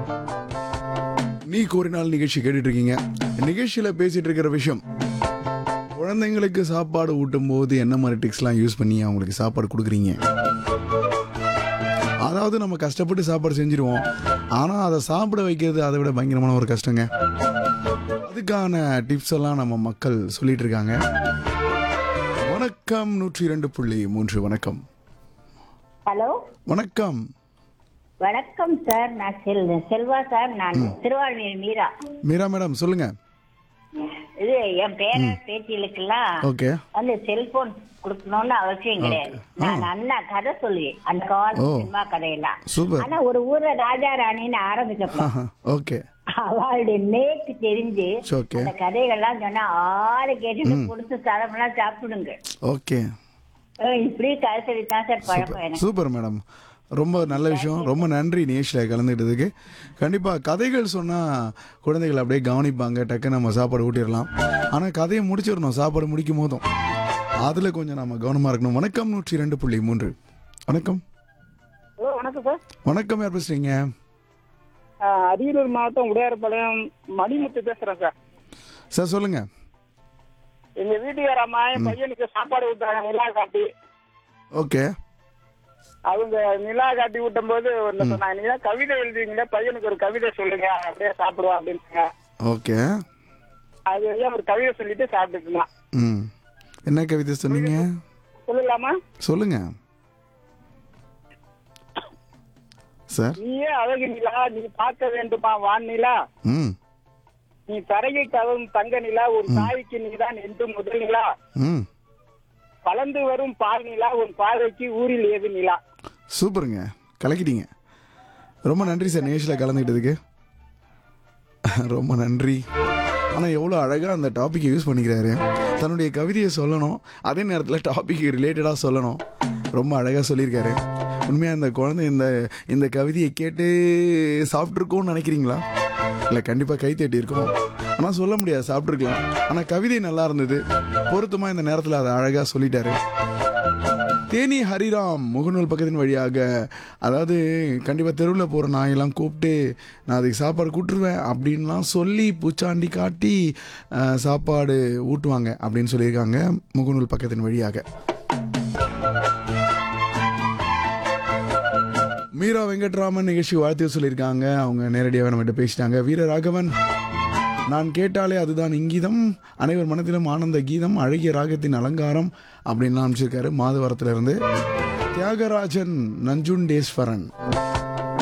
நீ கூறினால் நிகழ்ச்சி கேட்டுட்டு இருக்கீங்க நிகழ்ச்சியில பேசிட்டு இருக்கிற விஷயம் குழந்தைங்களுக்கு சாப்பாடு ஊட்டும் போது என்ன மாதிரி டிக்ஸ்லாம் யூஸ் பண்ணி அவங்களுக்கு சாப்பாடு கொடுக்குறீங்க அதாவது நம்ம கஷ்டப்பட்டு சாப்பாடு செஞ்சிருவோம் ஆனால் அதை சாப்பிட வைக்கிறது அதை விட பயங்கரமான ஒரு கஷ்டங்க அதுக்கான டிப்ஸ் எல்லாம் நம்ம மக்கள் சொல்லிட்டு இருக்காங்க வணக்கம் நூற்றி இரண்டு புள்ளி மூன்று வணக்கம் ஹலோ வணக்கம் வணக்கம் சார் நான் செல் செல்வா சார் நான் திருவாரூர் மீரா மீரா மேடம் சொல்லுங்க இது என் பேர பேத்திகளுக்கெல்லாம் ஓகே வந்து செல்போன் கொடுக்கணும்னு அவசியம் கிடையாது நான் அண்ணா கதை சொல்லுவேன் அந்த கால ஓ. சினிமா கதையெல்லாம் சூப்பர் ஆனா ஒரு ஊர்ல ராஜா ராணின்னு ஆரம்பிச்சப்போ ஓகே அவளுடைய நேக்கு தெரிஞ்சு ஓகே அந்த கதைகள்லாம் சொன்னா ஆறு கேட்டுட்டு கொடுத்து தரமெல்லாம் சாப்பிடுங்க ஓகே அஹ் இப்படி கதை சொல்லித்தான் சார் பழக்கம் எனக்கு சூப்பர் மேடம் ரொம்ப நல்ல விஷயம் ரொம்ப நன்றி நேஷில் கலந்துக்கிட்டதுக்கு கண்டிப்பாக கதைகள் சொன்னால் குழந்தைகள் அப்படியே கவனிப்பாங்க டக்கு நம்ம சாப்பாடு ஊட்டிடலாம் ஆனால் கதையை முடிச்சிடணும் சாப்பாடு முடிக்கும் போதும் அதில் கொஞ்சம் நம்ம கவனமாக இருக்கணும் வணக்கம் நூற்றி ரெண்டு புள்ளி மூன்று வணக்கம் ஹலோ வணக்கம் சார் வணக்கம் யார் பேசுகிறீங்க ஆஹ் அரியலூர் மாவட்டம் உடையார்பாளையம் மணிமுத்து பேசுறேன் சார் சார் சொல்லுங்கள் எங்க வீட்டுக்கார அம்மா என் பையனுக்கு சாப்பாடு விட்டாங்க நிலா காட்டி ஓகே அவங்க நிலா காட்டி விட்டும் போது ஒண்ணு சொன்னாங்க நீங்க தான் கவிதை எழுதுவீங்களே பையனுக்கு ஒரு கவிதை சொல்லுங்க அப்படியே சாப்பிடுவா அப்படின்னு ஓகே அது வழியா ஒரு கவிதை சொல்லிட்டு சாப்பிட்டுட்டு இருந்தான் ம் என்ன கவிதை சொன்னீங்க சொல்லலாமா சொல்லுங்க சார் நீயே அழகு நிலா நீ பார்க்க வேண்டுமா வான் நிலா ம் நீ தரையில் தவறும் தங்க நிலா உன் தாய்க்கு நீதான் என்று முதல் நிலா ம் வளர்ந்து வரும் பால் நிலா உன் பார்வைக்கு ஊரில் ஏது நிலா சூப்பருங்க கலக்கிட்டீங்க ரொம்ப நன்றி சார் நேஷில் கலந்துக்கிட்டதுக்கு ரொம்ப நன்றி ஆனால் எவ்வளோ அழகாக அந்த டாப்பிக்கை யூஸ் பண்ணிக்கிறாரு தன்னுடைய கவிதையை சொல்லணும் அதே நேரத்தில் டாபிக் ரிலேட்டடாக சொல்லணும் ரொம்ப அழகாக சொல்லியிருக்காரு உண்மையாக இந்த குழந்தை இந்த இந்த கவிதையை கேட்டு சாப்பிட்ருக்கோன்னு நினைக்கிறீங்களா இல்லை கண்டிப்பாக கை தட்டி இருக்கும் ஆனால் சொல்ல முடியாது சாப்பிட்ருக்கலாம் ஆனால் கவிதை நல்லா இருந்தது பொருத்தமாக இந்த நேரத்தில் அதை அழகாக சொல்லிட்டாரு தேனி ஹரிராம் முகநூல் பக்கத்தின் வழியாக அதாவது கண்டிப்பாக தெருவில் போகிற நாயெல்லாம் கூப்பிட்டு நான் அதுக்கு சாப்பாடு கூட்டுருவேன் அப்படின்லாம் சொல்லி பூச்சாண்டி காட்டி அஹ், சாப்பாடு ஊட்டுவாங்க அப்படின்னு சொல்லியிருக்காங்க முகநூல் பக்கத்தின் வழியாக மீரா வெங்கட்ராமன் நிகழ்ச்சி வாழ்த்து சொல்லியிருக்காங்க அவங்க நேரடியாக நம்மகிட்ட பேசிட்டாங்க வீரராகவன் நான் கேட்டாலே அதுதான் இங்கீதம் அனைவர் மனத்திலும் ஆனந்த கீதம் அழகிய ராகத்தின் அலங்காரம் அப்படின்லாம் அனுப்பிச்சிருக்காரு மாதவரத்துல இருந்து தியாகராஜன் நஞ்சுண்டேஸ்வரன்